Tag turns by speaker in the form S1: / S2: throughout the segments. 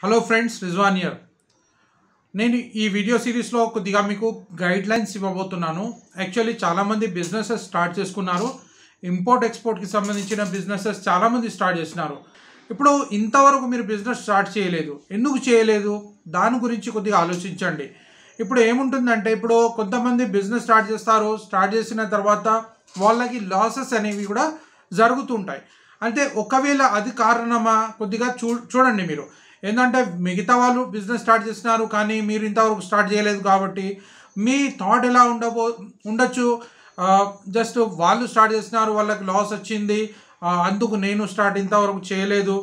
S1: hello friends Rizwan year నేను ఈ video సిరీస్లో కొద్దిగా మీకు గైడ్ లైన్స్ ఇవ్వబోతున్నాను యాక్చువల్లీ చాలామంది బిజినెసెస్ స్టార్ట్ చేసుకున్నారు ఇంపోర్ట్ ఎక్స్పోర్ట్కి సంబంధించిన బిజినెసెస్ చాలామంది స్టార్ట్ చేసినారు ఇప్పుడు ఇంతవరకు మీరు బిజినెస్ స్టార్ట్ చేయలేదు ఎందుకు చేయలేదు దాని గురించి కొద్దిగా ఆలోచించండి ఇప్పుడు ఏముంటుందంటే ఇప్పుడు కొంతమంది బిజినెస్ స్టార్ట్ చేస్తారు స్టార్ట్ చేసిన తర్వాత వాళ్ళకి లాసెస్ అనేవి కూడా జరుగుతుంటాయి అంటే ఒకవేళ అది కారణమా కొద్దిగా చూ చూడండి మీరు ఏంటంటే మిగతా వాళ్ళు బిజినెస్ స్టార్ట్ చేసినారు కానీ మీరు ఇంతవరకు స్టార్ట్ చేయలేదు కాబట్టి మీ థాట్ ఎలా ఉండబో ఉండొచ్చు జస్ట్ వాళ్ళు స్టార్ట్ చేసినారు వాళ్ళకి లాస్ వచ్చింది ఆ, అందుకు నేను స్టార్ట్ ఇంతవరకు చేయలేదు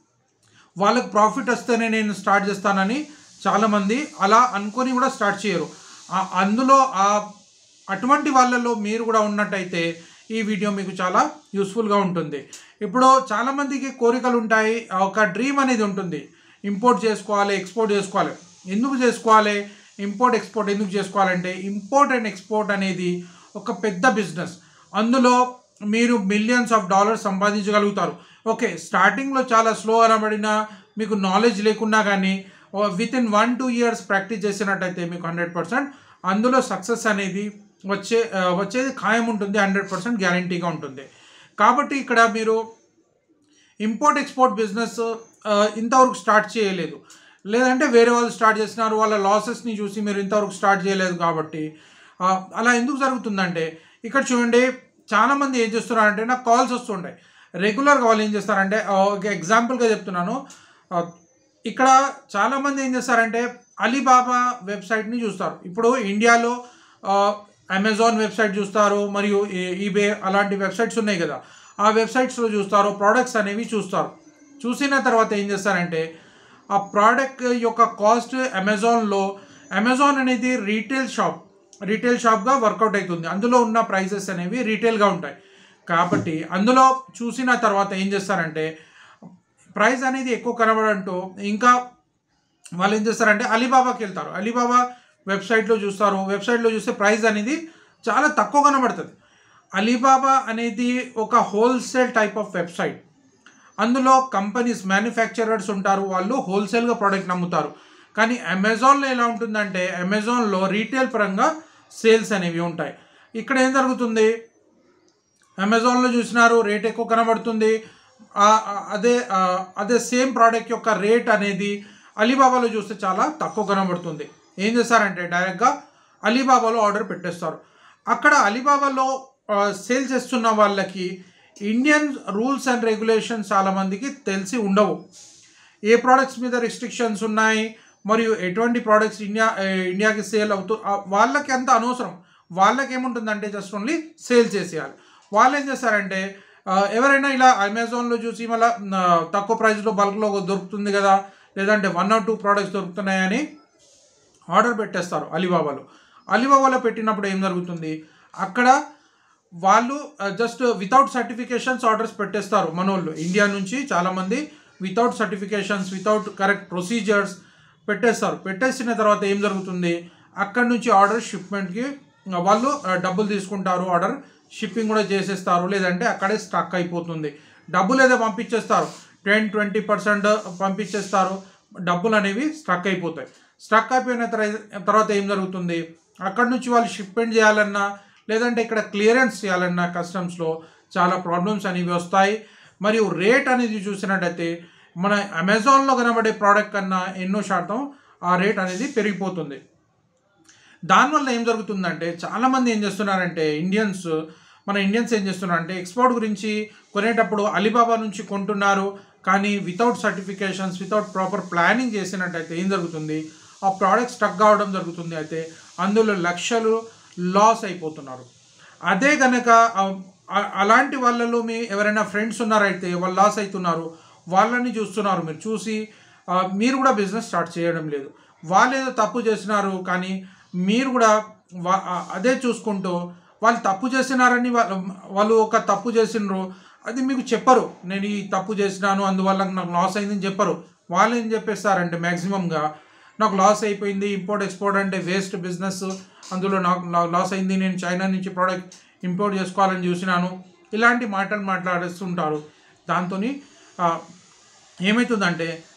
S1: వాళ్ళకి ప్రాఫిట్ వస్తేనే నేను స్టార్ట్ చేస్తానని చాలామంది అలా అనుకొని కూడా స్టార్ట్ చేయరు ఆ- అందులో ఆ అటువంటి వాళ్ళలో మీరు కూడా ఉన్నట్టయితే ఈ వీడియో మీకు చాలా యూస్ఫుల్గా ఉంటుంది ఇప్పుడు చాలామందికి కోరికలు ఉంటాయి ఆ ఒక డ్రీమ్ అనేది ఉంటుంది ఇంపోర్ట్ చేసుకోవాలి ఎక్స్పోర్ట్ చేసుకోవాలి ఎందుకు చేసుకోవాలి ఇంపోర్ట్ ఎక్స్పోర్ట్ ఎందుకు చేసుకోవాలంటే ఇంపోర్ట్ అండ్ ఎక్స్పోర్ట్ అనేది ఒక పెద్ద బిజినెస్ అందులో మీరు మిలియన్స్ ఆఫ్ డాలర్స్ సంపాదించగలుగుతారు ఓకే స్టార్టింగ్లో చాలా స్లో అనబడినా మీకు నాలెడ్జ్ లేకున్నా కానీ within one two years practice చేసినట్టయితే మీకు హండ్రెడ్ పర్సెంట్ అందులో సక్సెస్ అనేది వచ్చే ఆ, వచ్చేది ఖాయం ఉంటుంది హండ్రెడ్ పర్సెంట్ గ్యారంటీగా ఉంటుంది కాబట్టి ఇక్కడ మీరు ఇంపోర్ట్ ఎక్స్పోర్ట్ బిజినెస్ ఆ, ఇంతవరకు స్టార్ట్ చేయలేదు లేదంటే వేరే వాళ్ళు స్టార్ట్ చేసినారు వాళ్ళ లాసెస్ని చూసి మీరు ఇంతవరకు స్టార్ట్ చేయలేదు కాబట్టి ఆ, అలా ఎందుకు జరుగుతుందంటే ఇక్కడ చూడండి చాలామంది ఏం చేస్తున్నారంటే నాకు కాల్స్ వస్తుంటాయి రెగ్యులర్గా వాళ్ళు ఏం చేస్తారంటే ఆ, ఒక ఎగ్జాంపుల్గా చెప్తున్నాను ఆ, ఇక్కడ చాలామంది ఏం చేస్తారంటే అలీబాబా వెబ్సైట్ని చూస్తారు ఇప్పుడు ఇండియాలో ఆ, అమెజాన్ వెబ్సైట్ చూస్తారు మరియు ఈ- ఈబే అలాంటి వెబ్సైట్స్ ఉన్నాయి కదా ఆ వెబ్సైట్స్లో చూస్తారు ప్రోడక్ట్స్ అనేవి చూస్తారు చూసిన తర్వాత ఏం చేస్తారంటే ఆ ప్రోడక్ట్ యొక్క కాస్ట్ అమెజాన్లో అమెజాన్ అనేది రీటైల్ షాప్ రీటైల్ షాప్గా వర్కౌట్ అవుతుంది అందులో ఉన్న ప్రైసెస్ అనేవి రీటైల్గా ఉంటాయి కాబట్టి అందులో చూసిన తర్వాత ఏం చేస్తారంటే ప్రైస్ అనేది ఎక్కువ కనబడంటూ ఇంకా వాళ్ళు ఏం చేస్తారంటే అలీబాబాకి వెళ్తారు అలీబాబా వెబ్సైట్లో చూస్తారు వెబ్సైట్లో చూస్తే ప్రైస్ అనేది చాలా తక్కువ కనబడుతుంది అలీబాబా అనేది ఒక హోల్సేల్ టైప్ ఆఫ్ వెబ్సైట్ అందులో కంపెనీస్ మ్యానుఫ్యాక్చరర్స్ ఉంటారు వాళ్ళు హోల్సేల్గా ప్రోడక్ట్ నమ్ముతారు కానీ అమెజాన్లో ఎలా ఉంటుందంటే అమెజాన్లో రీటైల్ పరంగా సేల్స్ అనేవి ఉంటాయి ఇక్కడ ఏం జరుగుతుంది అమెజాన్లో చూసినారు రేట్ ఎక్కువ కనబడుతుంది ఆ- ఆ- అదే ఆ, అదే సేమ్ ప్రోడక్ట్ యొక్క రేట్ అనేది అలీబాబాలో చూస్తే చాలా తక్కువ కనబడుతుంది ఏం చేస్తారంటే డైరెక్ట్గా అలీబాబాలో ఆర్డర్ పెట్టేస్తారు అక్కడ అలీబాబాలో సేల్ చేస్తున్న వాళ్ళకి ఇండియన్ రూల్స్ అండ్ రెగ్యులేషన్స్ చాలామందికి తెలిసి ఉండవు ఏ ప్రోడక్ట్స్ మీద రిస్ట్రిక్షన్స్ ఉన్నాయి మరియు ఎటువంటి ప్రోడక్ట్స్ ఇండియా ఏ, ఇండియాకి సేల్ అవుతూ ఆ, వాళ్ళకి అంత అనవసరం వాళ్ళకి ఏముంటుందంటే జస్ట్ ఓన్లీ సేల్ చేసేయాలి వాళ్ళు ఏం చేస్తారంటే ఆ, ఎవరైనా ఇలా అమెజాన్లో చూసి మళ్ళీ తక్కువ ప్రైస్లో బల్క్లో దొరుకుతుంది కదా లేదంటే వన్ ఆర్ టూ ప్రోడక్ట్స్ దొరుకుతున్నాయని ఆర్డర్ పెట్టేస్తారు అలీబాబాలో అలీబాబాలో పెట్టినప్పుడు ఏం జరుగుతుంది అక్కడ వాళ్ళు జస్ట్ వితౌట్ సర్టిఫికేషన్స్ ఆర్డర్స్ పెట్టేస్తారు మనోళ్ళు ఇండియా నుంచి చాలామంది without certifications without correct procedures పెట్టేస్తారు పెట్టేసిన తర్వాత ఏం జరుగుతుంది అక్కడ నుంచి ఆర్డర్ షిప్మెంట్కి వాళ్ళు ఆ, డబ్బులు తీసుకుంటారు ఆర్డర్ షిప్పింగ్ కూడా చేసేస్తారు లేదంటే అక్కడే స్టక్ అయిపోతుంది డబ్బులు ఏదో పంపించేస్తారు టెన్ ట్వంటీ పర్సెంట్ పంపించేస్తారు డబ్బులు అనేవి స్ట్రక్ అయిపోతాయి స్ట్రక్ అయిపోయిన తర్వా- తర్వాత ఏం జరుగుతుంది అక్కడ నుంచి వాళ్ళు షిప్మెంట్ చేయాలన్నా లేదంటే ఇక్కడ క్లియరెన్స్ చేయాలన్నా కస్టమ్స్లో చాలా ప్రాబ్లమ్స్ అనేవి వస్తాయి మరియు రేట్ అనేది చూసినట్టయితే మన అమెజాన్లో కనబడే ప్రోడక్ట్ కన్నా ఎన్నో శాతం ఆ రేట్ అనేది పెరిగిపోతుంది దానివల్ల ఏం జరుగుతుందంటే చాలామంది ఏం చేస్తున్నారంటే ఇండియన్స్ మన ఇండియన్స్ ఏం చేస్తున్నారంటే ఎక్స్పోర్ట్ గురించి కొనేటప్పుడు అలీబాబా నుంచి కొంటున్నారు కానీ without certifications without proper planning చేసినట్టయితే ఏం జరుగుతుంది ఆ ప్రోడక్ట్ స్టక్ కావడం జరుగుతుంది అయితే అందులో లక్షలు లాస్ అయిపోతున్నారు అదే కనుక ఆ- ఆ- అలాంటి వాళ్ళలో మీ ఎవరైనా ఫ్రెండ్స్ ఉన్నారైతే వాళ్ళు లాస్ అవుతున్నారు వాళ్ళని చూస్తున్నారు మీరు చూసి ఆ, మీరు కూడా బిజినెస్ స్టార్ట్ చేయడం లేదు వాళ్ళు ఏదో తప్పు చేసినారు కానీ మీరు కూడా వా- ఆ, అదే చూసుకుంటూ వాళ్ళు తప్పు చేసినారని వా- వాళ్ళు ఒక తప్పు చేసినారు అది మీకు చెప్పరు నేను ఈ తప్పు చేసినాను అందువల్ల నాకు లాస్ అయిందని చెప్పరు వాళ్ళు ఏం చెప్పేస్తారంటే మ్యాక్సిమంగా నాకు లాస్ అయిపోయింది ఇంపోర్ట్ ఎక్స్పోర్ట్ అంటే వేస్ట్ బిజినెస్ అందులో నాకు నాకు లాస్ అయింది నేను చైనా నుంచి ప్రోడక్ట్ ఇంపోర్ట్ చేసుకోవాలని చూసినాను ఇలాంటి మాటలు మాట్లాడేస్తుంటారు దాంతో ఏమవుతుందంటే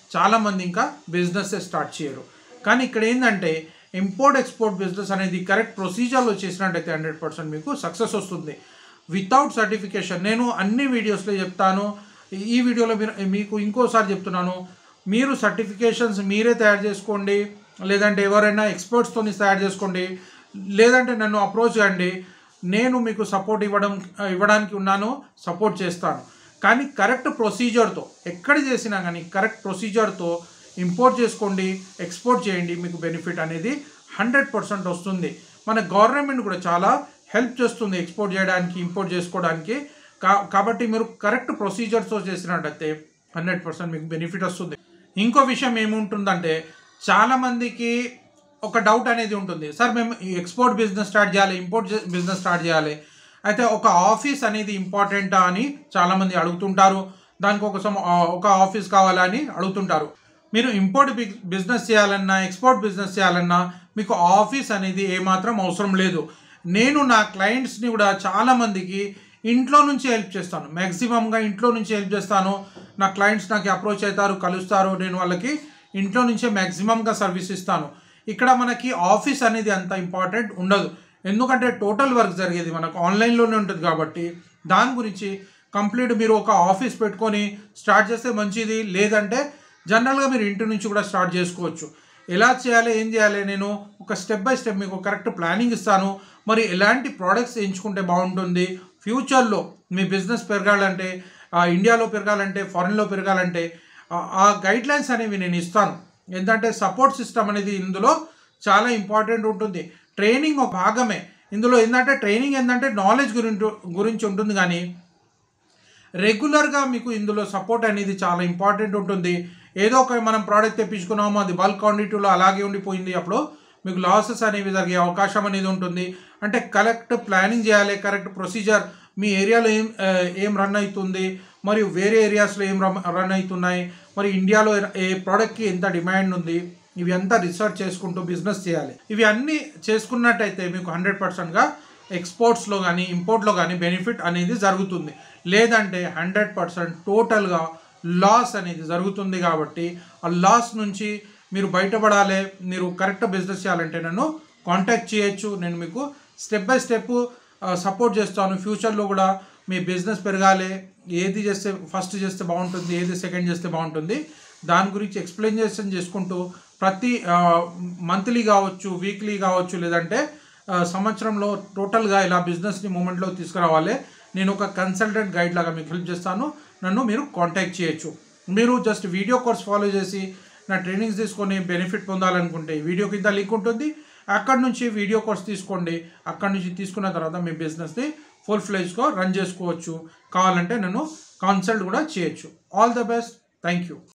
S1: చాలామంది ఇంకా బిజినెస్ స్టార్ట్ చేయరు కానీ ఇక్కడ ఏంటంటే ఇంపోర్ట్ ఎక్స్పోర్ట్ బిజినెస్ అనేది కరెక్ట్ ప్రొసీజర్లో చేసినట్టయితే హండ్రెడ్ పర్సెంట్ మీకు సక్సెస్ వస్తుంది వితౌట్ సర్టిఫికేషన్ నేను అన్ని వీడియోస్లో చెప్తాను ఈ వీడియోలో మీరు మీకు ఇంకోసారి చెప్తున్నాను మీరు సర్టిఫికేషన్స్ మీరే తయారు చేసుకోండి లేదంటే ఎవరైనా ఎక్స్పర్ట్స్తో తయారు చేసుకోండి లేదంటే నన్ను అప్రోచ్ కండి నేను మీకు సపోర్ట్ ఇవ్వడం ఇవ్వడానికి ఉన్నాను సపోర్ట్ చేస్తాను కానీ కరెక్ట్ ప్రొసీజర్తో ఎక్కడ చేసినా కానీ కరెక్ట్ ప్రొసీజర్తో ఇంపోర్ట్ చేసుకోండి ఎక్స్పోర్ట్ చేయండి మీకు బెనిఫిట్ అనేది హండ్రెడ్ పర్సెంట్ వస్తుంది మన గవర్నమెంట్ కూడా చాలా హెల్ప్ చేస్తుంది ఎక్స్పోర్ట్ చేయడానికి ఇంపోర్ట్ చేసుకోవడానికి కా కాబట్టి మీరు కరెక్ట్ ప్రొసీజర్స్తో చేసినట్టయితే హండ్రెడ్ పర్సెంట్ మీకు బెనిఫిట్ వస్తుంది ఇంకో విషయం ఏముంటుందంటే చాలామందికి ఒక డౌట్ అనేది ఉంటుంది సార్ మేము ఈ ఎక్స్పోర్ట్ బిజినెస్ స్టార్ట్ చేయాలి ఇంపోర్ట్ బిజినెస్ స్టార్ట్ చేయాలి అయితే ఒక ఆఫీస్ అనేది ఇంపార్టెంటా అని చాలామంది అడుగుతుంటారు దానికి ఒక సమ ఒక ఆఫీస్ కావాలా అని అడుగుతుంటారు మీరు ఇంపోర్ట్ బిజినెస్ చేయాలన్నా ఎక్స్పోర్ట్ బిజినెస్ చేయాలన్నా మీకు ఆఫీస్ అనేది ఏమాత్రం అవసరం లేదు నేను నా క్లయింట్స్ని కూడా చాలామందికి ఇంట్లో నుంచి హెల్ప్ చేస్తాను మ్యాక్సిమంగా ఇంట్లో నుంచి హెల్ప్ చేస్తాను నా క్లయింట్స్ నాకు అప్రోచ్ అవుతారు కలుస్తారు నేను వాళ్ళకి ఇంట్లో నుంచే మ్యాక్సిమంగా సర్వీస్ ఇస్తాను ఇక్కడ మనకి ఆఫీస్ అనేది అంత ఇంపార్టెంట్ ఉండదు ఎందుకంటే టోటల్ వర్క్ జరిగేది మనకు ఆన్లైన్లోనే ఉంటుంది కాబట్టి దాని గురించి కంప్లీట్ మీరు ఒక ఆఫీస్ పెట్టుకొని స్టార్ట్ చేస్తే మంచిది లేదంటే జనరల్గా మీరు ఇంటి నుంచి కూడా స్టార్ట్ చేసుకోవచ్చు ఎలా చేయాలి ఏం చేయాలి నేను ఒక స్టెప్ బై స్టెప్ మీకు కరెక్ట్ ప్లానింగ్ ఇస్తాను మరి ఎలాంటి ప్రోడక్ట్స్ ఎంచుకుంటే బాగుంటుంది ఫ్యూచర్లో మీ బిజినెస్ పెరగాలంటే ఇండియాలో పెరగాలంటే ఫారిన్లో పెరగాలంటే ఆ గైడ్ లైన్స్ అనేవి నేను ఇస్తాను ఎందుకంటే సపోర్ట్ సిస్టమ్ అనేది ఇందులో చాలా ఇంపార్టెంట్ ఉంటుంది ట్రైనింగ్ ఒక భాగమే ఇందులో ఏంటంటే ట్రైనింగ్ ఏంటంటే నాలెడ్జ్ గురించి గురించి ఉంటుంది కానీ రెగ్యులర్గా మీకు ఇందులో సపోర్ట్ అనేది చాలా ఇంపార్టెంట్ ఉంటుంది ఏదో ఒక మనం ప్రోడక్ట్ తెప్పించుకున్నాము అది బల్క్ క్వాంటిటీలో అలాగే ఉండిపోయింది అప్పుడు మీకు లాసెస్ అనేవి జరిగే అవకాశం అనేది ఉంటుంది అంటే కరెక్ట్ ప్లానింగ్ చేయాలి కరెక్ట్ ప్రొసీజర్ మీ ఏరియాలో ఏం ఏం రన్ అవుతుంది మరియు వేరే ఏరియాస్లో ఏం రన్ అవుతున్నాయి మరి ఇండియాలో ఏ ప్రోడక్ట్కి ఎంత డిమాండ్ ఉంది ఇవి అంతా రీసెర్చ్ చేసుకుంటూ బిజినెస్ చేయాలి ఇవి అన్నీ చేసుకున్నట్టయితే మీకు హండ్రెడ్ పర్సెంట్గా ఎక్స్పోర్ట్స్లో కానీ ఇంపోర్ట్లో కానీ బెనిఫిట్ అనేది జరుగుతుంది లేదంటే హండ్రెడ్ పర్సెంట్ టోటల్గా లాస్ అనేది జరుగుతుంది కాబట్టి ఆ లాస్ నుంచి మీరు బయటపడాలి మీరు కరెక్ట్ బిజినెస్ చేయాలంటే నన్ను కాంటాక్ట్ చేయొచ్చు నేను మీకు స్టెప్ బై స్టెప్ సపోర్ట్ చేస్తాను ఫ్యూచర్లో కూడా మీ బిజినెస్ పెరగాలి ఏది చేస్తే ఫస్ట్ చేస్తే బాగుంటుంది ఏది సెకండ్ చేస్తే బాగుంటుంది దాని గురించి ఎక్స్ప్లెయినేషన్ చేసుకుంటూ ప్రతి మంత్లీ కావచ్చు వీక్లీ కావచ్చు లేదంటే సంవత్సరంలో టోటల్గా ఇలా బిజినెస్ని మూమెంట్లో తీసుకురావాలి నేను ఒక కన్సల్టెంట్ గైడ్ లాగా మీకు హెల్ప్ చేస్తాను నన్ను మీరు కాంటాక్ట్ చేయొచ్చు మీరు జస్ట్ వీడియో కోర్స్ ఫాలో చేసి నా ట్రైనింగ్స్ తీసుకొని బెనిఫిట్ పొందాలనుకుంటే వీడియో కింద లింక్ ఉంటుంది అక్కడ నుంచి వీడియో కోర్స్ తీసుకోండి అక్కడ నుంచి తీసుకున్న తర్వాత మీ బిజినెస్ని ఫుల్ ఫ్లెజ్గా రన్ చేసుకోవచ్చు కావాలంటే నన్ను కన్సల్ట్ కూడా చేయొచ్చు all the best thank you